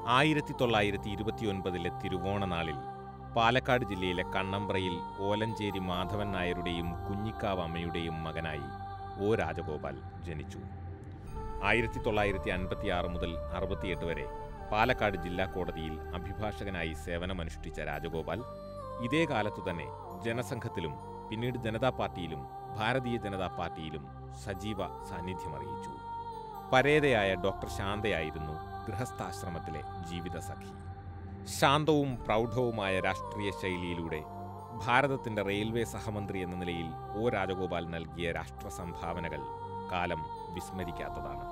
ആയിരത്തി തൊള്ളായിരത്തി ഇരുപത്തിയൊൻപതിലെ തിരുവോണനാളിൽ പാലക്കാട് ജില്ലയിലെ കണ്ണമ്പ്രയിൽ ഓലഞ്ചേരി മാധവൻ നായരുടെയും കുഞ്ഞിക്കാവ് അമ്മയുടെയും മകനായി ഒ രാജഗോപാൽ ജനിച്ചു ആയിരത്തി തൊള്ളായിരത്തി അൻപത്തി ആറ് മുതൽ അറുപത്തിയെട്ട് വരെ പാലക്കാട് ജില്ലാ കോടതിയിൽ അഭിഭാഷകനായി സേവനമനുഷ്ഠിച്ച രാജഗോപാൽ ഇതേ കാലത്തു തന്നെ ജനസംഘത്തിലും പിന്നീട് ജനതാ പാർട്ടിയിലും ഭാരതീയ ജനതാ പാർട്ടിയിലും സജീവ സാന്നിധ്യമറിയിച്ചു പരേതയായ ഡോക്ടർ ശാന്തയായിരുന്നു ഗൃഹസ്ഥാശ്രമത്തിലെ ജീവിതസഖി ശാന്തവും പ്രൗഢവുമായ രാഷ്ട്രീയ ശൈലിയിലൂടെ ഭാരതത്തിന്റെ റെയിൽവേ സഹമന്ത്രി എന്ന നിലയിൽ ഒ രാജഗോപാൽ നൽകിയ രാഷ്ട്ര സംഭാവനകൾ കാലം വിസ്മരിക്കാത്തതാണ്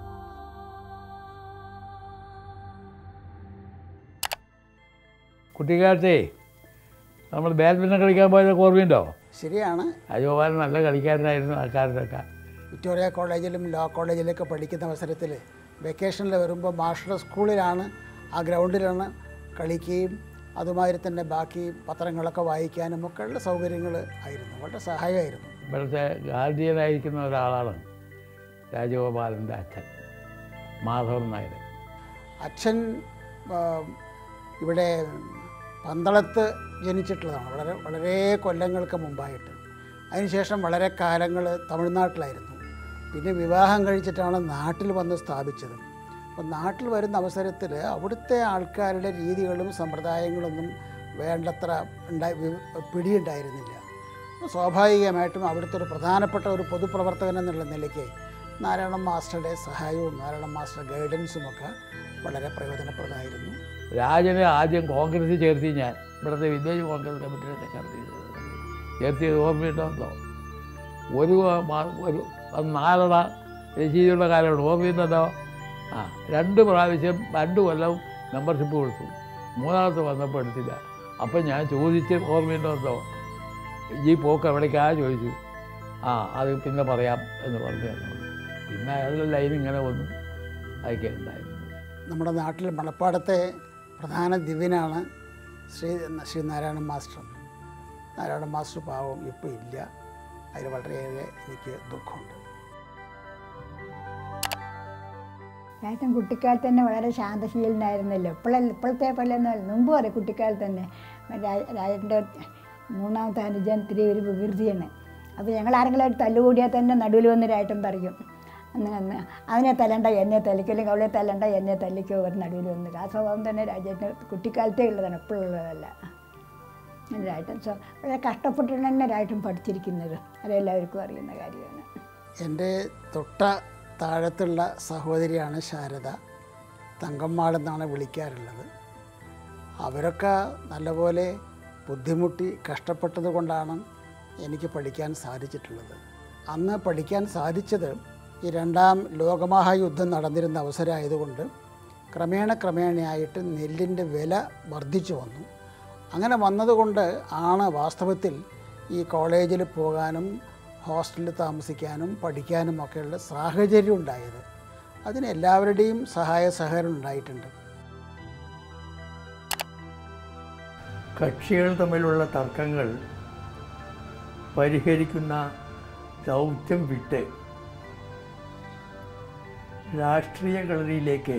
കുട്ടിക്കാലത്തെ നമ്മൾ ബാഡ്മിൻ്റൺ കളിക്കാൻ പോയതൊക്കെ ഓർമ്മയുണ്ടോ ശരിയാണ് അജോപാലൻ നല്ല കളിക്കാരനായിരുന്നു ആ കാലത്തൊക്കെ വിക്ടോറിയ കോളേജിലും ലോ കോളേജിലൊക്കെ പഠിക്കുന്ന അവസരത്തിൽ വെക്കേഷനിൽ വരുമ്പോൾ മാസ്റ്റർ സ്കൂളിലാണ് ആ ഗ്രൗണ്ടിലാണ് കളിക്കുകയും അതുമാതിരി തന്നെ ബാക്കി പത്രങ്ങളൊക്കെ വായിക്കാനും ഒക്കെ ഉള്ള സൗകര്യങ്ങൾ ആയിരുന്നു വളരെ സഹായമായിരുന്നു ഇവിടുത്തെ ഗാർഡിയനായിരിക്കുന്ന ഒരാളാണ് രാജഗോപാലൻ്റെ അച്ഛൻ മാധവൻ നായർ അച്ഛൻ ആ, ഇവിടെ പന്തളത്ത് ജനിച്ചിട്ടുള്ളതാണ് വളരെ വളരെ കൊല്ലങ്ങൾക്ക് മുമ്പായിട്ട് അതിനുശേഷം വളരെ കാലങ്ങൾ തമിഴ്നാട്ടിലായിരുന്നു പിന്നെ വിവാഹം കഴിച്ചിട്ടാണ് നാട്ടിൽ വന്ന് സ്ഥാപിച്ചത് അപ്പം നാട്ടിൽ വരുന്ന അവസരത്തിൽ അവിടുത്തെ ആൾക്കാരുടെ രീതികളും സമ്പ്രദായങ്ങളൊന്നും വേണ്ടത്ര ഉണ്ടായി വി- പിടിയുണ്ടായിരുന്നില്ല അപ്പോൾ സ്വാഭാവികമായിട്ടും അവിടുത്തെ ഒരു പ്രധാനപ്പെട്ട ഒരു പൊതുപ്രവർത്തകൻ എന്നുള്ള നിലയ്ക്ക് നാരായണ മാസ്റ്ററുടെ സഹായവും നാരായണ മാസ്റ്റർ ഗൈഡൻസും ഒക്കെ വളരെ പ്രയോജനപ്രദമായിരുന്നു രാജനെ ആദ്യം കോൺഗ്രസ്സിൽ ചേർത്തി ഞാൻ ഇവിടുത്തെ വില്ലേജ് കോൺഗ്രസ് കമ്മിറ്റിയുടെ സെക്രട്ടറി ചേർത്തിയത് ഓർമ്മയുണ്ടോ ഒരു മാ- ഒരു അത് നാലണ രസീതുള്ള കാലമാണ് ഓർമ്മയുണ്ടോ ആ രണ്ട് പ്രാവശ്യം രണ്ട് കൊല്ലം മെമ്പർഷിപ്പ് കൊടുത്തു മൂന്നാമത്തെ വന്നപ്പോൾ എടുത്തില്ല അപ്പം ഞാൻ ചോദിച്ച് ഓർമ്മയുണ്ടോ ഈ പോക്ക് എവിടേക്കാ ചോദിച്ചു ആ അത് പിന്നെ പറയാം എന്ന് പറഞ്ഞു എന്നോട്. പിന്നെ അയാളുടെ ലൈൻ ഇങ്ങനെ വന്നു അതൊക്കെ ഉണ്ടായിരുന്നു നമ്മുടെ നാട്ടിൽ മണപ്പാടത്തെ പ്രധാന ദിവ്യനാണ് ശ്രീ ശ്രീ നാരായണ മാസ്റ്റർ നാരായണ മാസ്റ്റർ പാവം ഇപ്പോൾ ഇല്ല അതിൽ വളരെയേറെ എനിക്ക് ദുഃഖമുണ്ട് ഏട്ടൻ കുട്ടിക്കാലത്ത് തന്നെ വളരെ ശാന്തശീലനായിരുന്നല്ലോ ഇപ്പോഴല്ല ഇപ്പോഴത്തെ പോലെയൊന്നും അല്ല മുമ്പ് പറയും കുട്ടിക്കാലത്ത് തന്നെ രാ- രാജൻ്റെ മൂന്നാമത്തെ അനുജൻ ഇത്തിരി ഒരു വികൃതിയാണ് അപ്പോൾ ഞങ്ങൾ ആരെങ്കിലും ഒരു തല്ലുകൂടിയാൽ തന്നെ നടുവിൽ വന്ന് രായട്ടൻ പറയും അന്ന് അന്ന് അവനെ തല്ലണ്ട എന്നെ തല്ലിക്കോ അല്ലെങ്കിൽ അവളെ തല്ലണ്ട എന്നെ തല്ലിക്കോ ഒരു നടുവിൽ വന്ന് ആ സ്വഭാവം തന്നെ രാജേട്ടന് കുട്ടിക്കാലത്തേ ഉള്ളതാണ് ഇപ്പോഴുള്ളതല്ല അങ്ങനെ രായട്ടൻ സ്വ- വളരെ കഷ്ടപ്പെട്ടിട്ട് തന്നെ രായട്ടൻ പഠിച്ചിരിക്കുന്നത് അതെല്ലാവർക്കും അറിയുന്ന കാര്യമാണ് എൻ്റെ തൊട്ട താഴത്തുള്ള സഹോദരിയാണ് ശാരദ തങ്കമ്മാളെന്നാണ് വിളിക്കാറുള്ളത് അവരൊക്കെ നല്ലപോലെ ബുദ്ധിമുട്ടി കഷ്ടപ്പെട്ടത് കൊണ്ടാണ് എനിക്ക് പഠിക്കാൻ സാധിച്ചിട്ടുള്ളത് അന്ന് പഠിക്കാൻ സാധിച്ചത് ഈ രണ്ടാം ലോകമഹായുദ്ധം നടന്നിരുന്ന അവസരമായതുകൊണ്ട് ക്രമേണ ക്രമേണയായിട്ട് നെല്ലിൻ്റെ വില വർദ്ധിച്ചു വന്നു അങ്ങനെ വന്നതുകൊണ്ട് ആണ് വാസ്തവത്തിൽ ഈ കോളേജിൽ പോകാനും ഹോസ്റ്റലിൽ താമസിക്കാനും പഠിക്കാനും ഒക്കെയുള്ള സാഹചര്യം ഉണ്ടായത് അതിന് എല്ലാവരുടെയും സഹായ സഹകരണം ഉണ്ടായിട്ടുണ്ട് കക്ഷികൾ തമ്മിലുള്ള തർക്കങ്ങൾ പരിഹരിക്കുന്ന ദൗത്യം വിട്ട് രാഷ്ട്രീയ കളരിയിലേക്ക്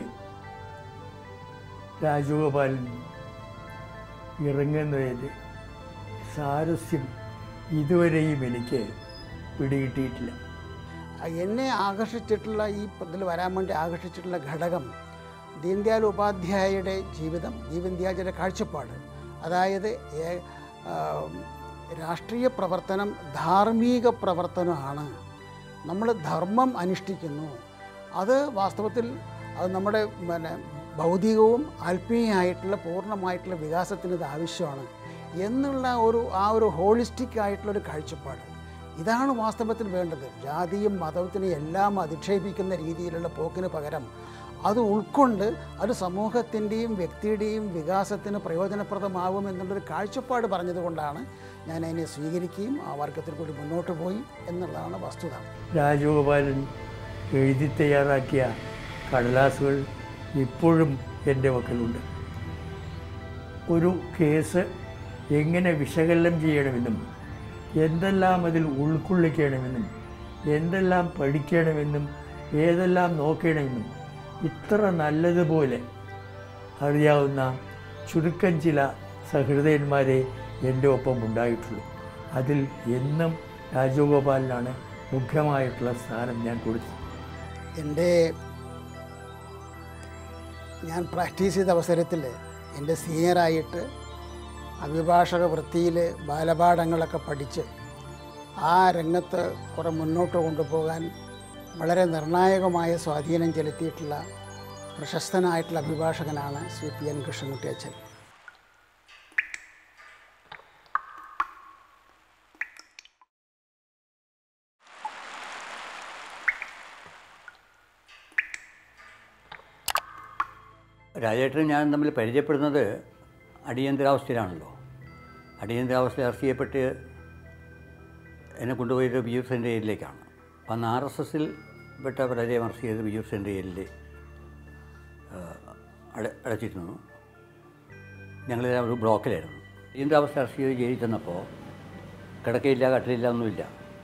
രാജഗോപാലൻ ഇറങ്ങുന്നതിൽ സാരസ്യം ഇതുവരെയും എനിക്ക് പിടികിട്ടിയിട്ടില്ല എന്നെ ആകർഷിച്ചിട്ടുള്ള ഈ ഇതിൽ വരാൻ വേണ്ടി ആകർഷിച്ചിട്ടുള്ള ഘടകം ദീൻദയാൽ ഉപാധ്യായയുടെ ജീവിതം ദീൻദയാലിൻ്റെ കാഴ്ചപ്പാട് അതായത് ഏ- ആ, രാഷ്ട്രീയ പ്രവർത്തനം ധാർമ്മിക പ്രവർത്തനമാണ് നമ്മൾ ധർമ്മം അനുഷ്ഠിക്കുന്നു അത് വാസ്തവത്തിൽ അത് നമ്മുടെ പിന്നെ ഭൗതികവും ആത്മീയമായിട്ടുള്ള പൂർണ്ണമായിട്ടുള്ള വികാസത്തിന് ഇത് ആവശ്യമാണ് എന്നുള്ള ഒരു ആ ഒരു ഹോളിസ്റ്റിക് ആയിട്ടുള്ള ഒരു കാഴ്ചപ്പാട് ഇതാണ് വാസ്തവത്തിൽ വേണ്ടത് ജാതിയും മതത്തിനെ എല്ലാം അധിക്ഷേപിക്കുന്ന രീതിയിലുള്ള പോക്കിന് പകരം അത് ഉൾക്കൊണ്ട് അത് സമൂഹത്തിൻ്റെയും വ്യക്തിയുടെയും വികാസത്തിന് പ്രയോജനപ്രദമാകും എന്നുള്ളൊരു കാഴ്ചപ്പാട് പറഞ്ഞതുകൊണ്ടാണ് ഞാൻ അതിനെ സ്വീകരിക്കുകയും ആ വർഗത്തിൽ കൂടി മുന്നോട്ട് പോയി എന്നുള്ളതാണ് വസ്തുത രാജഗോപാലൻ എഴുതി തയ്യാറാക്കിയ കടലാസുകൾ ഇപ്പോഴും എൻ്റെ പക്കലുണ്ട് ഒരു കേസ് എങ്ങനെ വിശകലനം ചെയ്യണമെന്നും എന്തെല്ലാം അതിൽ ഉൾക്കൊള്ളിക്കണമെന്നും എന്തെല്ലാം പഠിക്കണമെന്നും ഏതെല്ലാം നോക്കണമെന്നും ഇത്ര നല്ലതുപോലെ അറിയാവുന്ന ചുരുക്കം ചില സഹൃദയന്മാരെ എൻ്റെ ഒപ്പം ഉണ്ടായിട്ടുള്ളൂ അതിൽ എന്നും രാജഗോപാലിനാണ് മുഖ്യമായിട്ടുള്ള സ്ഥാനം ഞാൻ കൊടുത്തത് എൻ്റെ ഞാൻ പ്രാക്ടീസ് ചെയ്ത അവസരത്തിൽ എൻ്റെ സീനിയറായിട്ട് അഭിഭാഷക വൃത്തിയിൽ ബാലപാഠങ്ങളൊക്കെ പഠിച്ച് ആ രംഗത്ത് കുറെ മുന്നോട്ട് കൊണ്ടുപോകാൻ വളരെ നിർണായകമായ സ്വാധീനം ചെലുത്തിയിട്ടുള്ള പ്രശസ്തനായിട്ടുള്ള അഭിഭാഷകനാണ് ശ്രീ പി എൻ കൃഷ്ണൻകുട്ടി അച്ഛൻ രാജേട്ടനും ഞാൻ തമ്മിൽ പരിചയപ്പെടുന്നത് അടിയന്തരാവസ്ഥയിലാണല്ലോ അടിയന്തരാവസ്ഥയിൽ അറസ്റ്റ് ചെയ്യപ്പെട്ട് എന്നെ കൊണ്ടുപോയത് ബിയൂർ സെൻ്റർ ജയിലിലേക്കാണ് അപ്പം അന്ന് ആർ എസ് എസിൽ പെട്ട പരാജയം അറസ്റ്റ് ചെയ്ത് ബിയൂർ സെൻ്റർ ജയിലിൽ ആ, അട അടച്ചിരുന്നു ഞങ്ങളെല്ലാം ഒരു ബ്ലോക്കിലായിരുന്നു അടിയന്തരാവസ്ഥ അറസ്റ്റ് ചെയ്ത് ജയിലിൽ ചെന്നപ്പോൾ കിടക്കയില്ല കട്ടിലില്ല ഒന്നുമില്ല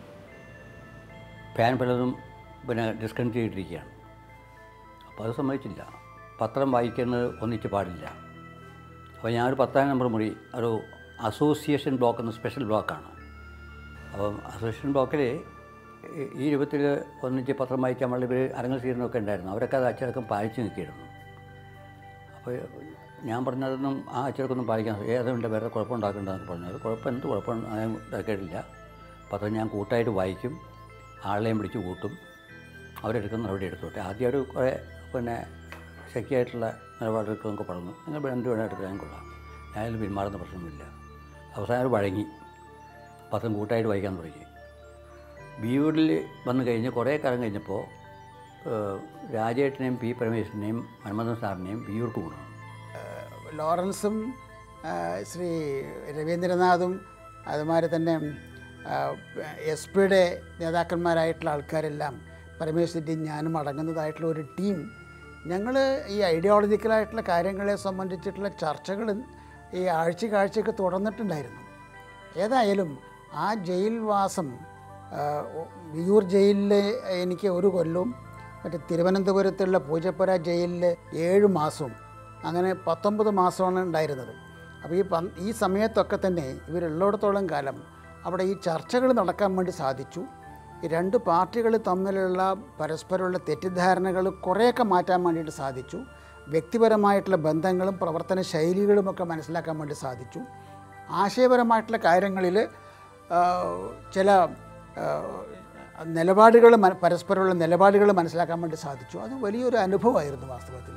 ഫാൻ പലതും പിന്നെ ഡിസ്കണക്ട് ചെയ്തിട്ടിരിക്കുകയാണ് അപ്പോൾ അത് സമ്മതിച്ചില്ല പത്രം വായിക്കുന്നത് ഒന്നിച്ച് പാടില്ല അപ്പോൾ ഞാനൊരു പത്താം നമ്പർ മുറി ഒരു അസോസിയേഷൻ ബ്ലോക്ക് എന്ന സ്പെഷ്യൽ ബ്ലോക്കാണ് അപ്പം അസോസിയേഷൻ ബ്ലോക്കിൽ ഈ രൂപത്തിൽ ഒന്നിച്ച് പത്രം വായിക്കാൻ വേണ്ടി ഇവർ അരങ്ങൽ ചെയ്യുന്നതൊക്കെ ഉണ്ടായിരുന്നു അവരൊക്കെ അത് അച്ചടക്കം പാലിച്ച് നിൽക്കിയിരുന്നു അപ്പോൾ ഞാൻ പറഞ്ഞതൊന്നും ആ അച്ചടക്കൊന്നും പാലിക്കാൻ ഏതുണ്ട് വേറെ കുഴപ്പമുണ്ടാക്കേണ്ടതെന്ന് പറഞ്ഞത് കുഴപ്പം എന്ത് കുഴപ്പം ഇതാക്കിയിട്ടില്ല പത്രം ഞാൻ കൂട്ടായിട്ട് വായിക്കും ആളെയും പിടിച്ച് കൂട്ടും അവരെടുക്കുന്ന നടപടി എടുത്തോട്ടെ ആദ്യം ഒരു കുറേ പിന്നെ ശക്തിയായിട്ടുള്ള നിലപാടെടുക്കുമെന്നൊക്കെ പറഞ്ഞു നിങ്ങൾ എന്ത് വേണം എടുക്കാൻ കൊള്ളാം ഞാനതിൽ പിന്മാറുന്ന പ്രശ്നമൊന്നുമില്ല അവസാനം അവർ വഴങ്ങി പത്രം കൂട്ടായിട്ട് വായിക്കാൻ തുടങ്ങി ബിയൂരിൽ വന്നു കഴിഞ്ഞ് കുറേ കാലം കഴിഞ്ഞപ്പോൾ ഏഹ്, രാജേട്ടനെയും പി പരമേശ്വരനെയും മന്മഥൻ സാറിനെയും ബിയൂർക്ക് കൊണ്ടുവന്നു ലോറൻസും ആ, ശ്രീ രവീന്ദ്രനാഥും അതുമാതിരി തന്നെ എസ് പിയുടെ നേതാക്കന്മാരായിട്ടുള്ള ആൾക്കാരെല്ലാം പരമേശ്വരൻ്റെയും ഞാനും അടങ്ങുന്നതായിട്ടുള്ള ഒരു ടീം ഞങ്ങൾ ഈ ഐഡിയോളജിക്കലായിട്ടുള്ള കാര്യങ്ങളെ സംബന്ധിച്ചിട്ടുള്ള ചർച്ചകൾ ഈ ആഴ്ച ആഴ്ചയൊക്കെ തുടർന്നിട്ടുണ്ടായിരുന്നു ഏതായാലും ആ ജയിൽവാസം ആ, വിയൂർ ജയിലിൽ എനിക്ക് ഒരു കൊല്ലവും മറ്റേ തിരുവനന്തപുരത്തുള്ള പൂജപ്പുര ജയിലിൽ ഏഴ് മാസവും അങ്ങനെ പത്തൊമ്പത് മാസമാണ് ഉണ്ടായിരുന്നത് അപ്പോൾ ഈ പന്ത് ഈ സമയത്തൊക്കെ തന്നെ ഇവരുള്ളിടത്തോളം കാലം അവിടെ ഈ ചർച്ചകൾ നടക്കാൻ വേണ്ടി സാധിച്ചു ഈ രണ്ട് പാർട്ടികൾ തമ്മിലുള്ള പരസ്പരമുള്ള തെറ്റിദ്ധാരണകൾ കുറേയൊക്കെ മാറ്റാൻ വേണ്ടിയിട്ട് സാധിച്ചു വ്യക്തിപരമായിട്ടുള്ള ബന്ധങ്ങളും പ്രവർത്തന ശൈലികളുമൊക്കെ മനസ്സിലാക്കാൻ വേണ്ടി സാധിച്ചു ആശയപരമായിട്ടുള്ള കാര്യങ്ങളിൽ ചില ആ, നിലപാടുകൾ മന- പരസ്പരമുള്ള നിലപാടുകൾ മനസ്സിലാക്കാൻ വേണ്ടി സാധിച്ചു അത് വലിയൊരു അനുഭവമായിരുന്നു വാസ്തവത്തിൽ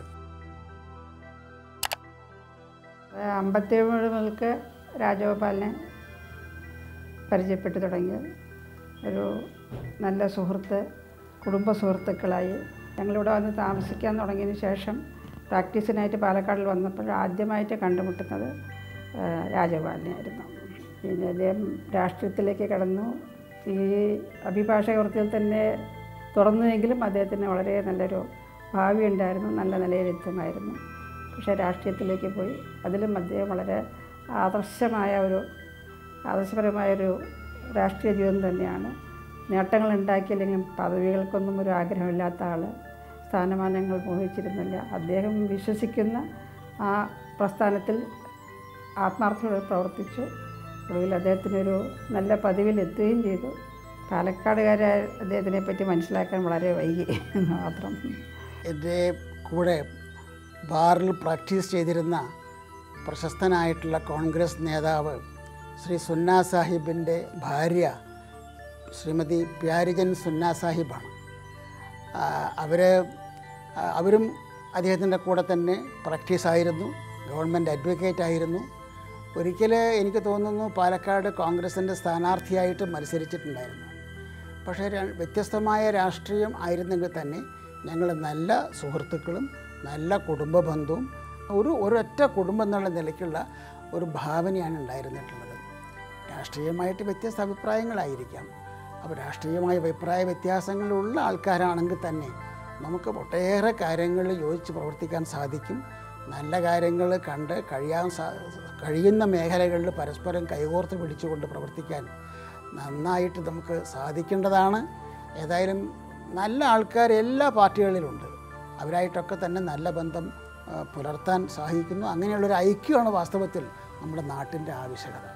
അമ്പത്തേഴ് മുതൽക്ക് രാജഗോപാലിനെ പരിചയപ്പെട്ടു തുടങ്ങിയത് ഒരു നല്ല സുഹൃത്ത് കുടുംബ സുഹൃത്തുക്കളായി ഞങ്ങളിവിടെ വന്ന് താമസിക്കാൻ തുടങ്ങിയതിന് ശേഷം പ്രാക്ടീസിനായിട്ട് പാലക്കാടിൽ വന്നപ്പോൾ ആദ്യമായിട്ട് കണ്ടുമുട്ടുന്നത് ആ, രാജഗോപാലിനെയായിരുന്നു പിന്നെ അദ്ദേഹം രാഷ്ട്രീയത്തിലേക്ക് കടന്നു ഈ അഭിഭാഷക വൃത്തിയിൽ തന്നെ തുറന്നുവെങ്കിലും അദ്ദേഹത്തിന് വളരെ നല്ലൊരു ഭാവി ഉണ്ടായിരുന്നു നല്ല നിലയിലെത്തുമായിരുന്നു പക്ഷേ രാഷ്ട്രീയത്തിലേക്ക് പോയി അതിലും അദ്ദേഹം വളരെ ആദർശമായ ഒരു ആദർശപരമായൊരു രാഷ്ട്രീയ ജീവിതം തന്നെയാണ് നേട്ടങ്ങൾ ഉണ്ടാക്കിയില്ലെങ്കിലും പദവികൾക്കൊന്നും ഒരു ആഗ്രഹമില്ലാത്ത ആൾ സ്ഥാനമാനങ്ങൾ മോഹിച്ചിരുന്നില്ല അദ്ദേഹം വിശ്വസിക്കുന്ന ആ പ്രസ്ഥാനത്തിൽ ആത്മാർത്ഥതയോടെ പ്രവർത്തിച്ചു ഒടുവിൽ അദ്ദേഹത്തിനൊരു നല്ല പദവിയിലെത്തുകയും ചെയ്തു പാലക്കാടുകാരെ അദ്ദേഹത്തിനെ പറ്റി മനസ്സിലാക്കാൻ വളരെ വൈകി എന്ന് മാത്രം എൻ്റെ കൂടെ ബാറിൽ പ്രാക്ടീസ് ചെയ്തിരുന്ന പ്രശസ്തനായിട്ടുള്ള കോൺഗ്രസ് നേതാവ് ശ്രീ സുന്ന സാഹിബിൻ്റെ ഭാര്യ ശ്രീമതി പ്യാരിജൻ സുന്ന സാഹിബാണ് അവർ അവരും അദ്ദേഹത്തിൻ്റെ കൂടെ തന്നെ പ്രാക്ടീസായിരുന്നു ഗവൺമെൻറ് അഡ്വക്കേറ്റ് ആയിരുന്നു ഒരിക്കൽ എനിക്ക് തോന്നുന്നു പാലക്കാട് കോൺഗ്രസിൻ്റെ സ്ഥാനാർത്ഥിയായിട്ട് മത്സരിച്ചിട്ടുണ്ടായിരുന്നു പക്ഷേ ര- വ്യത്യസ്തമായ രാഷ്ട്രീയം ആയിരുന്നെങ്കിൽ തന്നെ ഞങ്ങൾ നല്ല സുഹൃത്തുക്കളും നല്ല കുടുംബ ബന്ധവും ഒരു ഒരൊറ്റ കുടുംബം എന്നുള്ള നിലയ്ക്കുള്ള ഒരു ഭാവനയാണ് ഉണ്ടായിരുന്നിട്ടുള്ളത് രാഷ്ട്രീയമായിട്ട് വ്യത്യസ്ത അഭിപ്രായങ്ങളായിരിക്കാം അപ്പോൾ രാഷ്ട്രീയമായ അഭിപ്രായ വ്യത്യാസങ്ങളുള്ള ആൾക്കാരാണെങ്കിൽ തന്നെ നമുക്ക് ഒട്ടേറെ കാര്യങ്ങളിൽ യോജിച്ച് പ്രവർത്തിക്കാൻ സാധിക്കും നല്ല കാര്യങ്ങൾ കണ്ട് കഴിയാൻ സാ കഴിയുന്ന മേഖലകളിൽ പരസ്പരം കൈകോർത്ത് പിടിച്ചുകൊണ്ട് പ്രവർത്തിക്കാൻ നന്നായിട്ട് നമുക്ക് സാധിക്കേണ്ടതാണ് ഏതായാലും നല്ല ആൾക്കാർ എല്ലാ പാർട്ടികളിലുണ്ട് അവരായിട്ടൊക്കെ തന്നെ നല്ല ബന്ധം ആ, പുലർത്താൻ സാധിക്കുന്നു അങ്ങനെയുള്ളൊരു ഐക്യമാണ് വാസ്തവത്തിൽ നമ്മുടെ നാട്ടിൻ്റെ ആവശ്യകത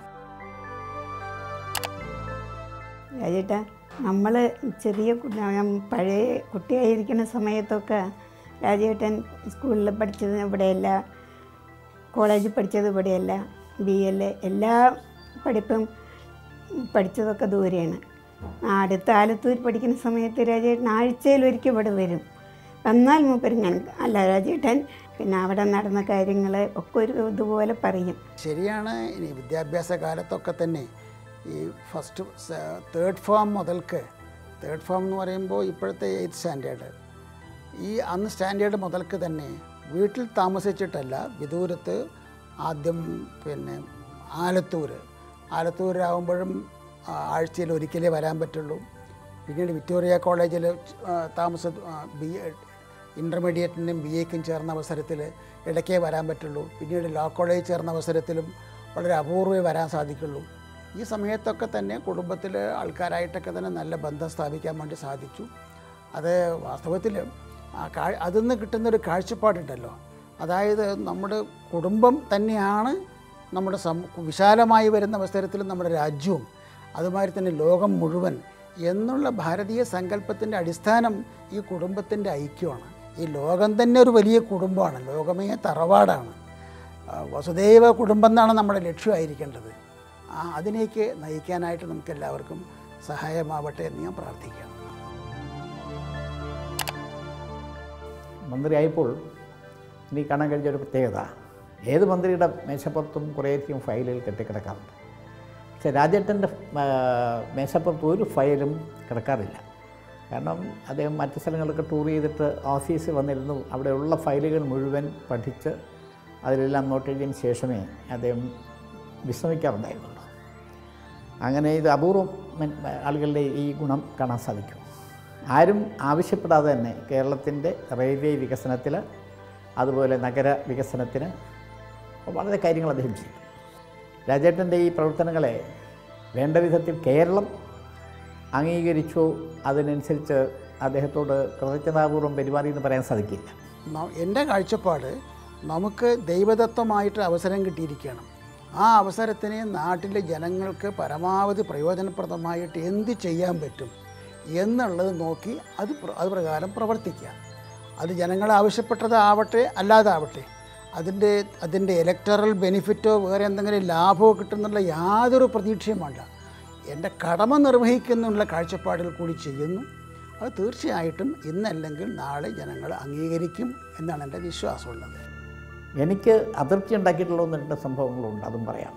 രാജേട്ടാ നമ്മൾ ചെറിയ കു- ഞാൻ പഴയ കുട്ടിയായിരിക്കുന്ന സമയത്തൊക്കെ രാജേട്ടൻ സ്കൂളിൽ പഠിച്ചത് ഇവിടെയല്ല കോളേജിൽ പഠിച്ചത് ഇവിടെയല്ല ബി എൽ എല്ലാ പഠിപ്പും പഠിച്ചതൊക്കെ ദൂരെയാണ് ആ, അടുത്ത ആലത്തൂർ പഠിക്കുന്ന സമയത്ത് രാജേട്ടൻ ആഴ്ചയിൽ ഒരിക്കൽ ഇവിടെ വരും വന്നാൽ മൂപ്പര് ഞാൻ അല്ല രാജേട്ടൻ പിന്നെ അവിടെ നടന്ന കാര്യങ്ങൾ ഒക്കെ ഒരു ഇതുപോലെ പറയും ശരിയാണ് ഇനി വിദ്യാഭ്യാസ കാലത്തൊക്കെ തന്നെ ഈ ഫസ്റ്റ് തേർഡ് ഫോം മുതൽക്ക് തേർഡ് ഫോം എന്ന് പറയുമ്പോൾ ഇപ്പോഴത്തെ എയ്ത്ത് സ്റ്റാൻഡേർഡ് ഈ അന്ന് സ്റ്റാൻഡേർഡ് മുതൽക്ക് തന്നെ വീട്ടിൽ താമസിച്ചിട്ടല്ല വിദൂരത്ത് ആദ്യം പിന്നെ ആലത്തൂർ ആലത്തൂരാകുമ്പോഴും ആ, ആഴ്ചയിൽ ഒരിക്കലേ വരാൻ പറ്റുള്ളൂ പിന്നീട് വിക്ടോറിയ കോളേജിൽ താമസ ബി ഇൻ്റർമീഡിയറ്റിനും ബി എക്കും ചേർന്ന അവസരത്തിൽ ഇടയ്ക്കേ വരാൻ പറ്റുള്ളൂ പിന്നീട് ലോ കോളേജിൽ ചേർന്ന അവസരത്തിലും വളരെ അപൂർവമേ വരാൻ സാധിക്കുള്ളൂ ഈ സമയത്തൊക്കെ തന്നെ കുടുംബത്തിലെ ആൾക്കാരായിട്ടൊക്കെ തന്നെ നല്ല ബന്ധം സ്ഥാപിക്കാൻ വേണ്ടി സാധിച്ചു അത് വാസ്തവത്തിൽ ആ കാ അതിൽ നിന്ന് കിട്ടുന്നൊരു കാഴ്ചപ്പാടുണ്ടല്ലോ അതായത് നമ്മുടെ കുടുംബം തന്നെയാണ് നമ്മുടെ സം വിശാലമായി വരുന്ന അവസരത്തിൽ നമ്മുടെ രാജ്യവും അതുമാതിരി തന്നെ ലോകം മുഴുവൻ എന്നുള്ള ഭാരതീയ സങ്കല്പത്തിൻ്റെ അടിസ്ഥാനം ഈ കുടുംബത്തിൻ്റെ ഐക്യമാണ് ഈ ലോകം തന്നെ ഒരു വലിയ കുടുംബമാണ് ലോകമേ തറവാടാണ് ആ, വസുദൈവ കുടുംബം എന്നാണ് നമ്മുടെ ലക്ഷ്യമായിരിക്കേണ്ടത് ആ അതിലേക്ക് നയിക്കാനായിട്ട് നമുക്ക് എല്ലാവർക്കും സഹായമാവട്ടെ എന്ന് ഞാൻ പ്രാർത്ഥിക്കുകയാണ് മന്ത്രിയായപ്പോൾ എനിക്ക് കാണാൻ കഴിഞ്ഞ ഒരു പ്രത്യേകത ഏത് മന്ത്രിയുടെ മേശപ്പുറത്തും കുറേയധികം ഫയലുകൾ കെട്ടിക്കിടക്കാറുണ്ട് പക്ഷേ രാജേട്ടൻ്റെ മേശപ്പുറത്ത് ഒരു ഫയലും കിടക്കാറില്ല കാരണം അദ്ദേഹം മറ്റ് സ്ഥലങ്ങളിലൊക്കെ ടൂർ ചെയ്തിട്ട് ഓഫീസിൽ വന്നിരുന്നു അവിടെയുള്ള ഫയലുകൾ മുഴുവൻ പഠിച്ച് അതിലെല്ലാം നോട്ട് എഴുതിയതിന് ശേഷമേ അദ്ദേഹം വിശ്രമിക്കാറുണ്ടായിരുന്നുള്ളൂ അങ്ങനെ ഇത് അപൂർവം മൻ- ആളുകളുടെ ഈ ഗുണം കാണാൻ സാധിക്കും ആരും ആവശ്യപ്പെടാതെ തന്നെ കേരളത്തിൻ്റെ റെയിൽവേ വികസനത്തിൽ അതുപോലെ നഗര വികസനത്തിന് വളരെ കാര്യങ്ങൾ അദ്ദേഹം ചെയ്തു രാജേട്ടൻ്റെ ഈ പ്രവർത്തനങ്ങളെ വേണ്ട വിധത്തിൽ കേരളം അംഗീകരിച്ചോ അതിനനുസരിച്ച് അദ്ദേഹത്തോട് കൃതജ്ഞതാപൂർവ്വം പെരുമാറി പറയാൻ സാധിക്കില്ല ന- എൻ്റെ കാഴ്ചപ്പാട് നമുക്ക് ദൈവദത്തമായിട്ട് അവസരം കിട്ടിയിരിക്കണം ആ അവസരത്തിനെ നാട്ടിലെ ജനങ്ങൾക്ക് പരമാവധി പ്രയോജനപ്രദമായിട്ട് എന്ത് ചെയ്യാൻ പറ്റും എന്നുള്ളത് നോക്കി അത് പ്ര- അത് പ്രകാരം പ്രവർത്തിക്കുക അത് ജനങ്ങൾ ആവശ്യപ്പെട്ടത് ആവട്ടെ അല്ലാതാവട്ടെ അതിൻ്റെ അതിൻ്റെ ഇലക്ടറൽ ബെനിഫിറ്റോ വേറെ എന്തെങ്കിലും ലാഭമോ കിട്ടുന്നുള്ള യാതൊരു പ്രതീക്ഷയും വേണ്ട എൻ്റെ കടമ നിർവഹിക്കുന്നുള്ള കാഴ്ചപ്പാടിൽ കൂടി ചെയ്യുന്നു അത് തീർച്ചയായിട്ടും ഇന്നല്ലെങ്കിൽ നാളെ ജനങ്ങൾ അംഗീകരിക്കും എന്നാണ് എൻ്റെ വിശ്വാസമുള്ളത് എനിക്ക് അതൃപ്തി ഉണ്ടാക്കിയിട്ടുള്ള ഒന്ന് രണ്ട് സംഭവങ്ങളുണ്ട് അതും പറയാം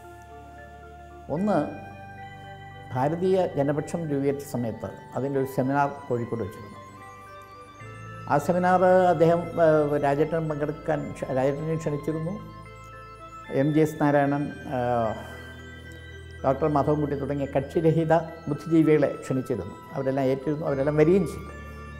ഒന്ന് ഭാരതീയ ജനപക്ഷം രൂപീകരിച്ച സമയത്ത് അതിൻ്റെ ഒരു സെമിനാർ കോഴിക്കോട് വെച്ചിരുന്നു ആ സെമിനാർ അദ്ദേഹം ഏഹ്, രാജേട്ടൻ പങ്കെടുക്കാൻ ക്ഷ- രാജേട്ടനെ ക്ഷണിച്ചിരുന്നു എം ജി എസ് നാരായണൻ ഏഹ്, ഡോക്ടർ മാധവൻകുട്ടി തുടങ്ങിയ കക്ഷിരഹിത ബുദ്ധിജീവികളെ ക്ഷണിച്ചിരുന്നു അവരെല്ലാം ഏറ്റിരുന്നു അവരെല്ലാം വരികയും ചെയ്തു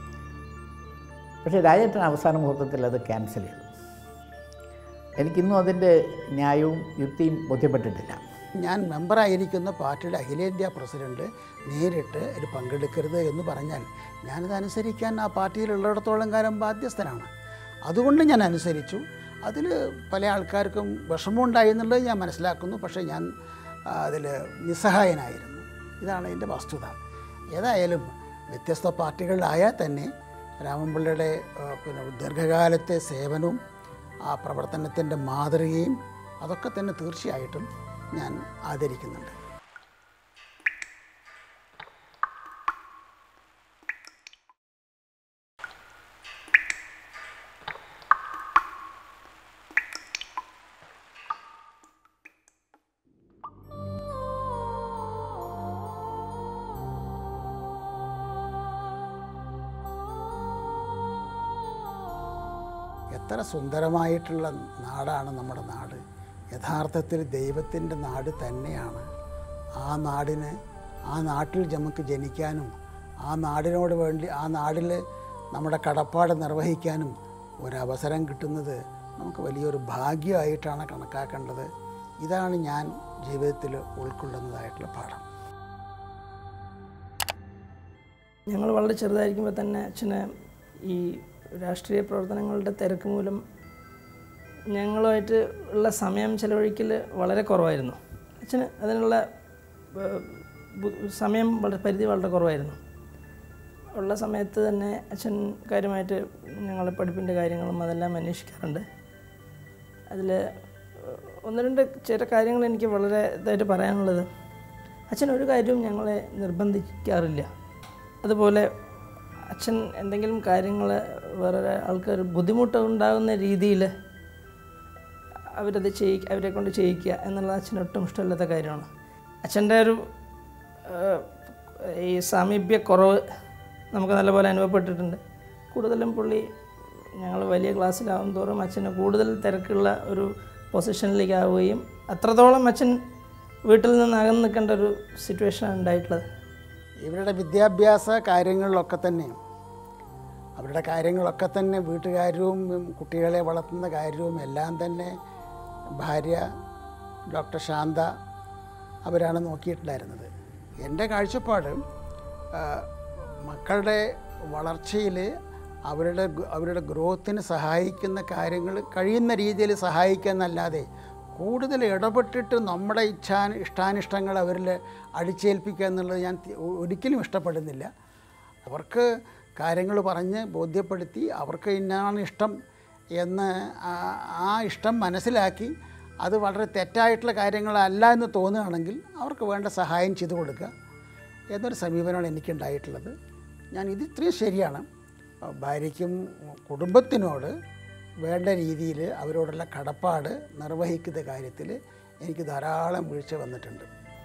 പക്ഷേ രാജേട്ടൻ അവസാന മുഹൂർത്തത്തിൽ അത് ക്യാൻസൽ ചെയ്തു എനിക്കിന്നും അതിൻ്റെ ന്യായവും യുക്തിയും ബോധ്യപ്പെട്ടിട്ടില്ല ഞാൻ മെമ്പറായിരിക്കുന്ന പാർട്ടിയുടെ അഖിലേന്ത്യാ പ്രസിഡന്റ് നേരിട്ട് ഇത് പങ്കെടുക്കരുത് എന്ന് പറഞ്ഞാൽ ഞാനത് അനുസരിക്കാൻ ആ പാർട്ടിയിലുള്ളിടത്തോളം കാലം ബാധ്യസ്ഥനാണ് അതുകൊണ്ട് ഞാൻ അനുസരിച്ചു അതിൽ പല ആൾക്കാർക്കും വിഷമമുണ്ടായി എന്നുള്ളത് ഞാൻ മനസ്സിലാക്കുന്നു പക്ഷേ ഞാൻ അതിൽ നിസ്സഹായനായിരുന്നു ഇതാണ് എൻ്റെ വസ്തുത ഏതായാലും വ്യത്യസ്ത പാർട്ടികളിലായാൽ തന്നെ രാമൻപിള്ളയുടെ ആ, പിന്നെ ദീർഘകാലത്തെ സേവനവും ആ പ്രവർത്തനത്തിൻ്റെ മാതൃകയും അതൊക്കെ തന്നെ തീർച്ചയായിട്ടും ഞാൻ ആദരിക്കുന്നുണ്ട് എത്ര സുന്ദരമായിട്ടുള്ള നാടാണ് നമ്മുടെ നാട് യഥാർത്ഥത്തിൽ ദൈവത്തിൻ്റെ നാട് തന്നെയാണ് ആ നാടിന് ആ നാട്ടിൽ നമുക്ക് ജനിക്കാനും ആ നാടിനോട് വേണ്ടി ആ നാടിൽ നമ്മുടെ കടപ്പാട് നിർവഹിക്കാനും ഒരവസരം കിട്ടുന്നത് നമുക്ക് വലിയൊരു ഭാഗ്യമായിട്ടാണ് കണക്കാക്കേണ്ടത് ഇതാണ് ഞാൻ ജീവിതത്തിൽ ഉൾക്കൊള്ളുന്നതായിട്ടുള്ള പാഠം ഞങ്ങൾ വളരെ ചെറുതായിരിക്കുമ്പോൾ തന്നെ അച്ഛന് ഈ രാഷ്ട്രീയ പ്രവർത്തനങ്ങളുടെ തിരക്ക് മൂലം ഞങ്ങളുമായിട്ട് ഉള്ള സമയം ചിലവഴിക്കൽ വളരെ കുറവായിരുന്നു അച്ഛന് അതിനുള്ള ഏഹ്, ബു- സമയം വളരെ പരിധി വളരെ കുറവായിരുന്നു ഉള്ള സമയത്ത് തന്നെ അച്ഛൻ കാര്യമായിട്ട് ഞങ്ങളെ പഠിപ്പിൻ്റെ കാര്യങ്ങളും അതെല്ലാം അന്വേഷിക്കാറുണ്ട് അതിൽ ഒന്ന് രണ്ട് ചില കാര്യങ്ങൾ എനിക്ക് വളരെ ഇതായിട്ട് പറയാനുള്ളത് അച്ഛൻ ഒരു കാര്യവും ഞങ്ങളെ നിർബന്ധിക്കാറില്ല അതുപോലെ അച്ഛൻ എന്തെങ്കിലും കാര്യങ്ങൾ വേറെ ആൾക്കാർ ബുദ്ധിമുട്ട് ഉണ്ടാകുന്ന രീതിയിൽ അവരത് ചെയ്യി അവരെ കൊണ്ട് ചെയ്യിക്കുക എന്നുള്ളത് അച്ഛന് ഒട്ടും ഇഷ്ടമില്ലാത്ത കാര്യമാണ് അച്ഛൻ്റെ ഒരു ഏഹ്, ഈ സാമീപ്യക്കുറവ് നമുക്ക് നല്ലപോലെ അനുഭവപ്പെട്ടിട്ടുണ്ട് കൂടുതലും പുള്ളി ഞങ്ങൾ വലിയ ക്ലാസ്സിലാവും തോറും അച്ഛന് കൂടുതൽ തിരക്കുള്ള ഒരു പൊസിഷനിലേക്ക് ആവുകയും അത്രത്തോളം അച്ഛൻ വീട്ടിൽ നിന്ന് അകന്ന് നിൽക്കേണ്ട ഒരു സിറ്റുവേഷനാണ് ഉണ്ടായിട്ടുള്ളത് ഇവരുടെ വിദ്യാഭ്യാസ കാര്യങ്ങളിലൊക്കെ തന്നെ അവരുടെ കാര്യങ്ങളൊക്കെ തന്നെ വീട്ടുകാര്യവും ഉം, കുട്ടികളെ വളർത്തുന്ന കാര്യവും എല്ലാം തന്നെ ഭാര്യ ഡോക്ടർ ശാന്ത അവരാണ് നോക്കിയിട്ടുണ്ടായിരുന്നത് എൻ്റെ കാഴ്ചപ്പാട് ആ, മക്കളുടെ വളർച്ചയിൽ അവരുടെ ഗ- അവരുടെ ഗ്രോത്തിന് സഹായിക്കുന്ന കാര്യങ്ങൾ കഴിയുന്ന രീതിയിൽ സഹായിക്കുക എന്നല്ലാതെ കൂടുതൽ ഇടപെട്ടിട്ട് നമ്മുടെ ഇച്ഛാ ഇഷ്ടാനിഷ്ടങ്ങൾ അവരിൽ അടിച്ചേൽപ്പിക്കുക എന്നുള്ളത് ഞാൻ തി- ഒരിക്കലും ഇഷ്ടപ്പെടുന്നില്ല അവർക്ക് കാര്യങ്ങൾ പറഞ്ഞ് ബോധ്യപ്പെടുത്തി അവർക്ക് ഇന്നാണ് ഇഷ്ടം എന്ന് ആ- ആ ഇഷ്ടം മനസ്സിലാക്കി അത് വളരെ തെറ്റായിട്ടുള്ള കാര്യങ്ങളല്ല എന്ന് തോന്നുകയാണെങ്കിൽ അവർക്ക് വേണ്ട സഹായം ചെയ്തു കൊടുക്കുക എന്നൊരു സമീപനമാണ് എനിക്കുണ്ടായിട്ടുള്ളത് ഞാൻ ഇത് ഇത്രയും ശരിയാണ് ഭാര്യയ്ക്കും കുടുംബത്തിനോട് വേണ്ട രീതിയിൽ അവരോടുള്ള കടപ്പാട് നിർവഹിക്കുന്ന കാര്യത്തിൽ എനിക്ക് ധാരാളം വീഴ്ച വന്നിട്ടുണ്ട്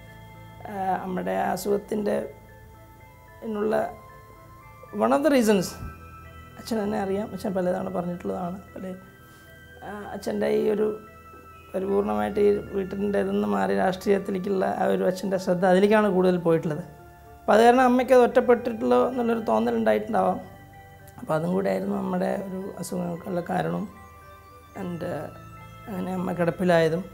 ആഹ് നമ്മുടെ അസുഖത്തിൻ്റെ എന്നുള്ള വൺ ഓഫ് ദ റീസൺസ് അച്ഛൻ തന്നെ അറിയാം അച്ഛൻ പലതവണ പറഞ്ഞിട്ടുള്ളതാണ് പല ആഹ് അച്ഛൻ്റെ ഈ ഒരു പരിപൂർണമായിട്ട് ഈ വീട്ടിൻ്റെ ഇതെന്ന് മാറി രാഷ്ട്രീയത്തിലേക്കുള്ള ആ ഒരു അച്ഛൻ്റെ ശ്രദ്ധ അതിലേക്കാണ് കൂടുതൽ പോയിട്ടുള്ളത് അപ്പോൾ അത് കാരണം അമ്മയ്ക്ക് അത് ഒറ്റപ്പെട്ടിട്ടുള്ളോ എന്നുള്ളൊരു തോന്നലുണ്ടായിട്ടുണ്ടാവാം അപ്പോൾ അതും കൂടെ ആയിരുന്നു നമ്മുടെ ഒരു അസുഖങ്ങൾക്കുള്ള കാരണവും ആൻഡ് അങ്ങനെ അമ്മ കിടപ്പിലായതും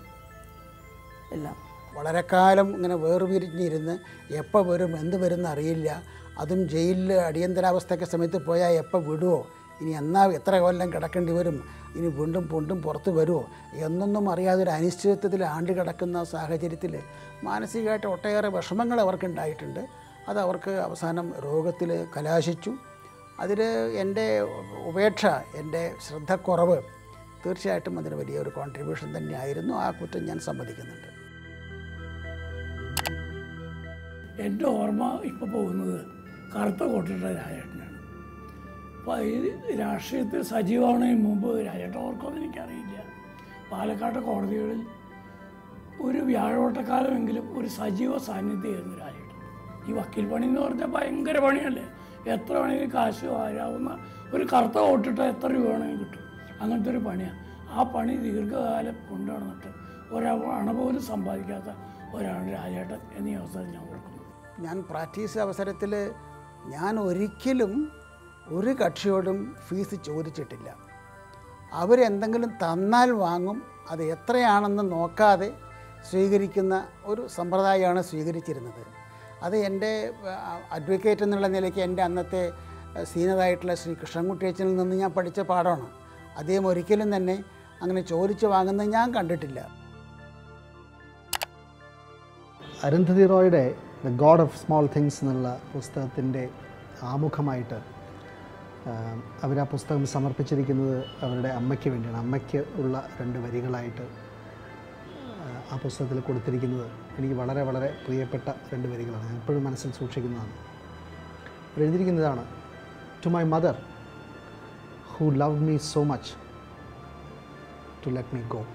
എല്ലാം വളരെ കാലം ഇങ്ങനെ വേർപിരിഞ്ഞിരുന്ന് എപ്പോൾ വരും എന്ത് വരും അറിയില്ല അതും ജയിലിൽ അടിയന്തരാവസ്ഥയൊക്കെ സമയത്ത് പോയാൽ എപ്പോൾ വിടുമോ ഇനി എന്നാ എത്ര കൊല്ലം കിടക്കേണ്ടി വരും ഇനി വീണ്ടും വീണ്ടും പുറത്ത് വരുമോ എന്നൊന്നും അറിയാതെ ഒരു അനിശ്ചിതത്വത്തിൽ ആണ്ട് കിടക്കുന്ന സാഹചര്യത്തിൽ മാനസികമായിട്ട് ഒട്ടേറെ വിഷമങ്ങൾ അവർക്കുണ്ടായിട്ടുണ്ട് അത് അവർക്ക് അവസാനം രോഗത്തിൽ കലാശിച്ചു അതിൽ എൻ്റെ ഉപേക്ഷ എൻ്റെ ശ്രദ്ധക്കുറവ് തീർച്ചയായിട്ടും അതിന് വലിയൊരു കോൺട്രിബ്യൂഷൻ തന്നെയായിരുന്നു ആ കുറ്റം ഞാൻ സമ്മതിക്കുന്നുണ്ട് എൻ്റെ ഓർമ്മ ഇപ്പോൾ പോകുന്നത് കറുത്ത കോട്ടിട്ട രാജേട്ടനാണ് അപ്പോൾ ഈ രാഷ്ട്രീയത്തിൽ സജീവമാവുന്നതിന് മുമ്പ് രാജേട്ടൻ ഓർക്കുമെന്ന് എനിക്കറിയില്ല പാലക്കാട് കോടതികളിൽ ഒരു വ്യാഴവട്ടക്കാലമെങ്കിലും ഒരു സജീവ സാന്നിധ്യമായിരുന്നു രാജേട്ടൻ ഈ വക്കീൽ പണി എന്ന് പറഞ്ഞാൽ ഭയങ്കര പണിയല്ലേ എത്ര വേണമെങ്കിലും കാശ് വാരാവുന്ന ഒരു കറുത്ത കോട്ടിട്ട എത്ര രൂപ വേണമെങ്കിലും കിട്ടും അങ്ങനത്തെ ഒരു പണിയാണ് ആ പണി ദീർഘകാലം കൊണ്ടു നടന്നിട്ട് ഒരണ പോലും സമ്പാദിക്കാത്ത ഒരാളാണ് രാജേട്ടൻ എന്നീ അവസരം ഞാൻ ഓർക്കുന്നു ഞാൻ പ്രാക്ടീസ് അവസരത്തിൽ ഞാൻ ഒരിക്കലും ഒരു കക്ഷിയോടും ഫീസ് ചോദിച്ചിട്ടില്ല അവരെന്തെങ്കിലും തന്നാൽ വാങ്ങും അത് എത്രയാണെന്ന് നോക്കാതെ സ്വീകരിക്കുന്ന ഒരു സമ്പ്രദായമാണ് സ്വീകരിച്ചിരുന്നത് അത് എൻ്റെ അഡ്വക്കേറ്റ് എന്നുള്ള നിലയ്ക്ക് എൻ്റെ അന്നത്തെ സീനിയറായിട്ടുള്ള ശ്രീ കൃഷ്ണൻകുട്ടിയച്ചനിൽ നിന്ന് ഞാൻ പഠിച്ച പാഠമാണ് അദ്ദേഹം ഒരിക്കലും തന്നെ അങ്ങനെ ചോദിച്ച് വാങ്ങുന്നത് ഞാൻ കണ്ടിട്ടില്ല അരുന്ധതി റോയുടെ the God of Small Things എന്നുള്ള പുസ്തകത്തിൻ്റെ ആമുഖമായിട്ട് അവർ ആ പുസ്തകം സമർപ്പിച്ചിരിക്കുന്നത് അവരുടെ അമ്മയ്ക്ക് വേണ്ടിയാണ് അമ്മയ്ക്ക് ഉള്ള രണ്ട് വരികളായിട്ട് ആ, ആ പുസ്തകത്തിൽ കൊടുത്തിരിക്കുന്നത് എനിക്ക് വളരെ വളരെ പ്രിയപ്പെട്ട രണ്ട് വരികളാണ് ഞാൻ എപ്പോഴും മനസ്സിൽ സൂക്ഷിക്കുന്നതാണ് അവർ എഴുതിയിരിക്കുന്നതാണ് to my mother who love me so much to let me go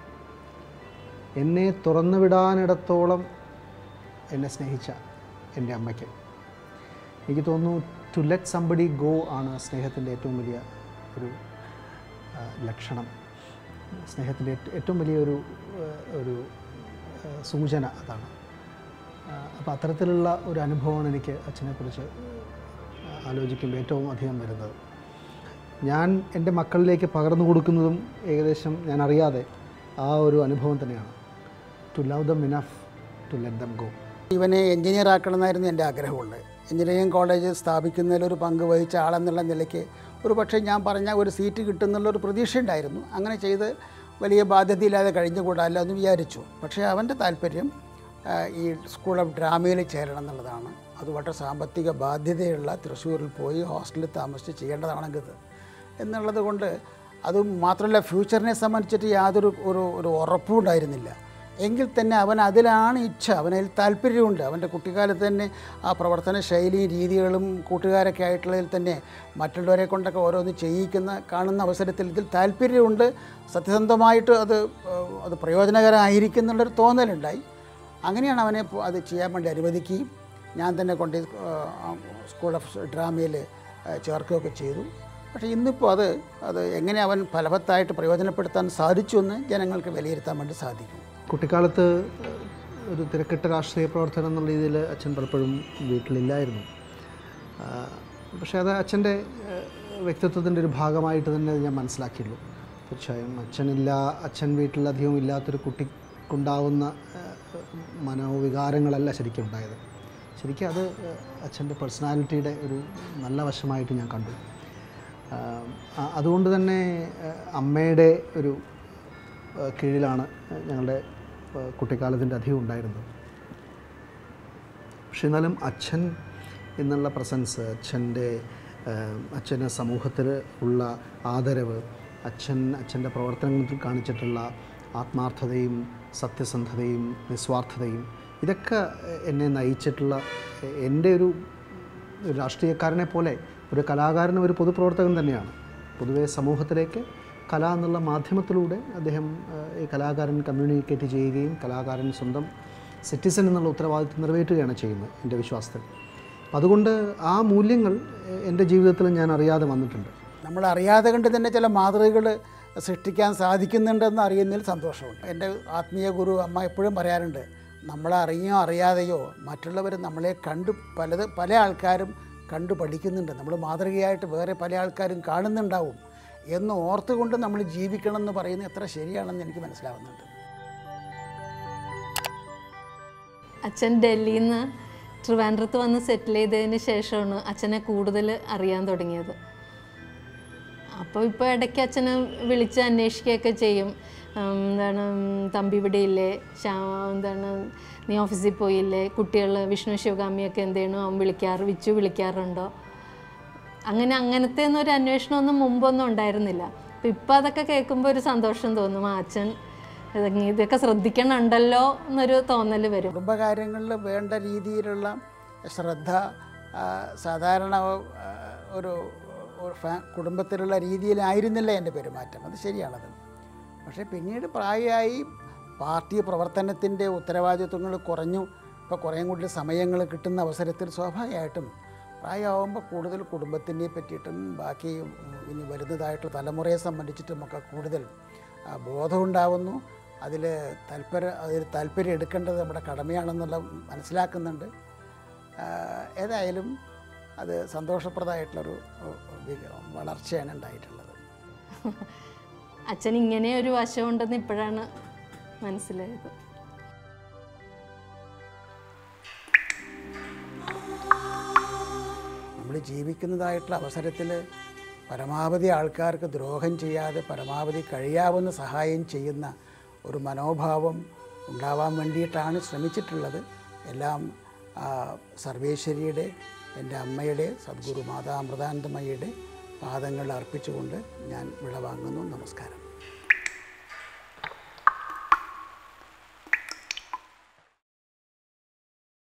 എന്നെ തുറന്നു വിടാനിടത്തോളം എന്നെ സ്നേഹിച്ച എൻ്റെ അമ്മയ്ക്ക് എനിക്ക് തോന്നുന്നു ടു ലെറ്റ് സംബഡി ഗോ ആണ് സ്നേഹത്തിൻ്റെ ഏറ്റവും വലിയ ഒരു ആ, ലക്ഷണം സ്നേഹത്തിൻ്റെ ഏറ്റ- ഏറ്റവും വലിയൊരു ആ, ഒരു ആ, സൂചന അതാണ് അപ്പോൾ അത്തരത്തിലുള്ള ഒരു അനുഭവമാണ് എനിക്ക് അച്ഛനെക്കുറിച്ച് ആലോചിക്കുമ്പോൾ ഏറ്റവും അധികം വരുന്നത് ഞാൻ എൻ്റെ മക്കളിലേക്ക് പകർന്നു കൊടുക്കുന്നതും ഏകദേശം ഞാൻ അറിയാതെ ആ ഒരു അനുഭവം തന്നെയാണ് to love them enough to let them go ഇവനെ എഞ്ചിനീയർ ആക്കണമെന്നായിരുന്നു എൻ്റെ ആഗ്രഹമുള്ളത് എഞ്ചിനീയറിംഗ് കോളേജ് സ്ഥാപിക്കുന്നതിൽ ഒരു പങ്ക് വഹിച്ച ആളെന്നുള്ള നിലയ്ക്ക് ഒരു പക്ഷേ ഞാൻ പറഞ്ഞ ഒരു സീറ്റ് കിട്ടുമെന്നുള്ള ഒരു പ്രതീക്ഷ ഉണ്ടായിരുന്നു അങ്ങനെ ചെയ്ത് വലിയ ബാധ്യതയില്ലാതെ കഴിഞ്ഞുകൂടാല്ലോ എന്ന് വിചാരിച്ചു പക്ഷേ അവൻ്റെ താല്പര്യം ആ, ഈ സ്കൂൾ ഓഫ് ഡ്രാമയിൽ ചേരണം എന്നുള്ളതാണ് അത് വളരെ സാമ്പത്തിക ബാധ്യതയുള്ള തൃശ്ശൂരിൽ പോയി ഹോസ്റ്റലിൽ താമസിച്ച് ചെയ്യേണ്ടതാണെങ്കിത് എന്നുള്ളത് കൊണ്ട് അതും മാത്രമല്ല ഫ്യൂച്ചറിനെ സംബന്ധിച്ചിട്ട് യാതൊരു ഒരു ഒരു ഉറപ്പും ഉണ്ടായിരുന്നില്ല എങ്കിൽ തന്നെ അവൻ അതിലാണ് ഇച്ഛ അവനതിൽ താല്പര്യമുണ്ട് അവൻ്റെ കുട്ടിക്കാലത്ത് തന്നെ ആ പ്രവർത്തന ശൈലിയും രീതികളും കൂട്ടുകാരൊക്കെ ആയിട്ടുള്ളതിൽ തന്നെ മറ്റുള്ളവരെ കൊണ്ടൊക്കെ ഓരോന്ന് ചെയ്യിക്കുന്ന കാണുന്ന അവസരത്തിൽ ഇതിൽ താല്പര്യമുണ്ട് സത്യസന്ധമായിട്ട് അത് ഏഹ്, അത് പ്രയോജനകരമായിരിക്കും എന്നുള്ളൊരു തോന്നലുണ്ടായി അങ്ങനെയാണ് അവനെ പോ- അത് ചെയ്യാൻ വേണ്ടി അനുവദിക്കുകയും ഞാൻ തന്നെ കൊണ്ട് സ്കൂൾ ഓഫ് ഡ്രാമയിൽ ചേർക്കുകയൊക്കെ ചെയ്തു പക്ഷേ ഇന്നിപ്പോൾ അത് അത് എങ്ങനെ അവൻ ഫലവത്തായിട്ട് പ്രയോജനപ്പെടുത്താൻ സാധിച്ചു എന്ന് ജനങ്ങൾക്ക് വിലയിരുത്താൻ വേണ്ടി സാധിക്കും കുട്ടിക്കാലത്ത് ഒരു തിരക്കിട്ട രാഷ്ട്രീയ പ്രവർത്തനം എന്നുള്ള രീതിയിൽ അച്ഛൻ പലപ്പോഴും വീട്ടിലില്ലായിരുന്നു ആ, പക്ഷേ അത് അച്ഛൻ്റെ വ്യക്തിത്വത്തിൻ്റെ ഒരു ഭാഗമായിട്ട് തന്നെ അത് ഞാൻ മനസ്സിലാക്കിയുള്ളൂ തീർച്ചയായും അച്ഛനില്ല അച്ഛൻ വീട്ടിൽ അധികം ഇല്ലാത്തൊരു കുട്ടിക്കുണ്ടാവുന്ന ആ, മനോവികാരങ്ങളല്ല ശരിക്കും ഉണ്ടായത് ശരിക്കും അത് അച്ഛൻ്റെ പേഴ്സണാലിറ്റിയുടെ ഒരു നല്ല വശമായിട്ട് ഞാൻ കണ്ടു ആ, ആ- അതുകൊണ്ട് തന്നെ ആ, അമ്മയുടെ ഒരു ആ, കീഴിലാണ് ഞങ്ങളുടെ ആ, കുട്ടിക്കാലത്തിൻ്റെ അധികം ഉണ്ടായിരുന്നത് പക്ഷെ എന്നാലും അച്ഛൻ എന്നുള്ള പ്രസൻസ് അച്ഛൻ്റെ ആ, അച്ഛന് സമൂഹത്തിൽ ഉള്ള ആദരവ് അച്ഛൻ അച്ഛൻ്റെ പ്രവർത്തനങ്ങളിൽ കാണിച്ചിട്ടുള്ള ആത്മാർത്ഥതയും സത്യസന്ധതയും നിസ്വാർത്ഥതയും ഇതൊക്കെ എന്നെ നയിച്ചിട്ടുള്ള എൻ്റെ ഒരു ഒരു രാഷ്ട്രീയക്കാരനെ പോലെ ഒരു കലാകാരനും ഒരു പൊതുപ്രവർത്തകൻ തന്നെയാണ് പൊതുവേ സമൂഹത്തിലേക്ക് കല എന്നുള്ള മാധ്യമത്തിലൂടെ അദ്ദേഹം ആ, ഈ കലാകാരൻ കമ്മ്യൂണിക്കേറ്റ് ചെയ്യുകയും കലാകാരൻ സ്വന്തം സിറ്റിസൺ എന്നുള്ള ഉത്തരവാദിത്വം നിറവേറ്റുകയാണ് ചെയ്യുന്നത് എൻ്റെ വിശ്വാസത്തിൽ അതുകൊണ്ട് ആ മൂല്യങ്ങൾ എ- എൻ്റെ ജീവിതത്തിൽ ഞാൻ അറിയാതെ വന്നിട്ടുണ്ട് നമ്മൾ അറിയാതെ കണ്ട് തന്നെ ചില മാതൃകകൾ സൃഷ്ടിക്കാൻ സാധിക്കുന്നുണ്ടെന്ന് അറിയുന്നതിൽ സന്തോഷമുണ്ട് എൻ്റെ ആത്മീയ ഗുരു അമ്മ എപ്പോഴും പറയാറുണ്ട് നമ്മളെ അറിയോ അറിയാതെയോ മറ്റുള്ളവർ നമ്മളെ കണ്ട് പലത് പല ആൾക്കാരും കണ്ടു പഠിക്കുന്നുണ്ട് നമ്മൾ മാതൃകയായിട്ട് വേറെ പല ആൾക്കാരും കാണുന്നുണ്ടാവും എന്ന് ഓർത്തുകൊണ്ട് നമ്മൾ ജീവിക്കണം എന്ന് പറയുന്നത് എത്ര ശരിയാണെന്ന് എനിക്ക് മനസ്സിലാവുന്നുണ്ട് അച്ഛൻ ഡൽഹിയിൽ നിന്ന് ട്രിവാൻഡ്രത്ത് വന്ന് സെറ്റിൽ ചെയ്തതിന് ശേഷമാണ് അച്ഛനെ കൂടുതൽ അറിയാൻ തുടങ്ങിയത് അപ്പോൾ ഇപ്പോൾ ഇടയ്ക്ക് അച്ഛനെ വിളിച്ച് അന്വേഷിക്കുകയൊക്കെ ചെയ്യും ഉം, എന്താണ് ഉം, തമ്പി ഇവിടെ ഇല്ലേ ശ്യാ എന്താണ് നീ ഓഫീസിൽ പോയില്ലേ കുട്ടികൾ വിഷ്ണു ശിവകാമിയൊക്കെ എന്ത് ചെയ്യണു അവൻ വിളിക്കാറ് വിച്ചു വിളിക്കാറുണ്ടോ അങ്ങനെ അങ്ങനത്തെ ഒന്നും ഒരു അന്വേഷണമൊന്നും മുമ്പൊന്നും ഉണ്ടായിരുന്നില്ല അപ്പം ഇപ്പം അതൊക്കെ കേൾക്കുമ്പോൾ ഒരു സന്തോഷം തോന്നും ആ അച്ഛൻ ഇതൊക്കെ- ഇതൊക്കെ ശ്രദ്ധിക്കണുണ്ടല്ലോ എന്നൊരു തോന്നൽ വരും കുടുംബകാര്യങ്ങളിൽ വേണ്ട രീതിയിലുള്ള ശ്രദ്ധ ആ, സാധാരണ ആ, ഒരു ഒരു ഫാ- കുടുംബത്തിലുള്ള രീതിയിലായിരുന്നില്ല എൻ്റെ പെരുമാറ്റം അത് ശരിയാണത് പക്ഷേ പിന്നീട് പ്രായമായി പാർട്ടി പ്രവർത്തനത്തിൻ്റെ ഉത്തരവാദിത്വങ്ങൾ കുറഞ്ഞു ഇപ്പോൾ കുറേയും കൂടി സമയങ്ങൾ കിട്ടുന്ന അവസരത്തിൽ സ്വാഭാവികമായിട്ടും പ്രായമാകുമ്പോൾ കൂടുതൽ കുടുംബത്തിനെ പറ്റിയിട്ടും ബാക്കി ഉം, ഇനി വരുന്നതായിട്ടുള്ള തലമുറയെ സംബന്ധിച്ചിട്ടുമൊക്കെ കൂടുതൽ ആ, ബോധമുണ്ടാവുന്നു അതിൽ താല്പര്യം അതിൽ താല്പര്യം എടുക്കേണ്ടത് നമ്മുടെ കടമയാണെന്നുള്ള മനസ്സിലാക്കുന്നുണ്ട് ആ, ഏതായാലും അത് സന്തോഷപ്രദമായിട്ടുള്ളൊരു ഉ, വി- വളർച്ചയാണ് ഉണ്ടായിട്ടുള്ളത് അച്ഛൻ ഇങ്ങനെ ഒരു വശമുണ്ടെന്ന് ഇപ്പോഴാണ് മനസ്സിലായത് നമ്മൾ ജീവിക്കുന്നതായിട്ടുള്ള അവസരത്തിൽ പരമാവധി ആൾക്കാർക്ക് ദ്രോഹം ചെയ്യാതെ പരമാവധി കഴിയാവുന്ന സഹായം ചെയ്യുന്ന ഒരു മനോഭാവം ഉണ്ടാവാൻ വേണ്ടിയിട്ടാണ് ശ്രമിച്ചിട്ടുള്ളത് എല്ലാം ആ, സർവേശ്വരിയുടെ എൻ്റെ അമ്മയുടെ സദ്ഗുരു മാതാ അമൃതാനന്ദമയ്യയുടെ പാദങ്ങൾ അർപ്പിച്ചുകൊണ്ട് ഞാൻ വിടവാങ്ങുന്നു നമസ്കാരം